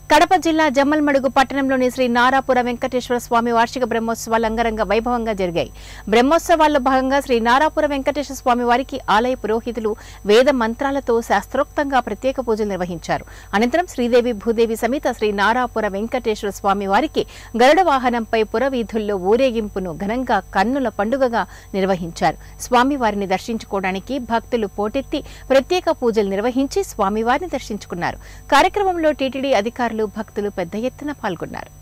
కడప జిల్లా జమ్మల్మడుగు పట్టణంలోని శ్రీ నారాపుర వెంకటేశ్వర స్వామి వార్షిక బ్రహ్మోత్సవాలు అంగరంగ వైభవంగా జరిగాయి బ్రహ్మోత్సవాల్లో భాగంగా శ్రీ నారాపుర వెంకటేశ్వర స్వామి వారికి ఆలయ పురోహితులు వేద మంత్రాలతో శాస్త్రోక్తంగా ప్రత్యేక పూజలు నిర్వహించారు అనంతరం శ్రీదేవి భూదేవి సమేత శ్రీ నారాపుర వెంకటేశ్వర స్వామి వారికి గరుడ వాహనంపై పురవీధుల్లో ఊరేగింపును ఘనంగా కన్నుల పండుగగా నిర్వహించారు స్వామివారిని దర్శించుకోవడానికి భక్తులు పోటెత్తి ప్రత్యేక పూజలు నిర్వహించి స్వామివారిని దర్శించుకున్నారు కార్యక్రమంలో టీటీడీ అధికారులు భక్తులు పెద్ద ఎత్తున పాల్గొన్నారు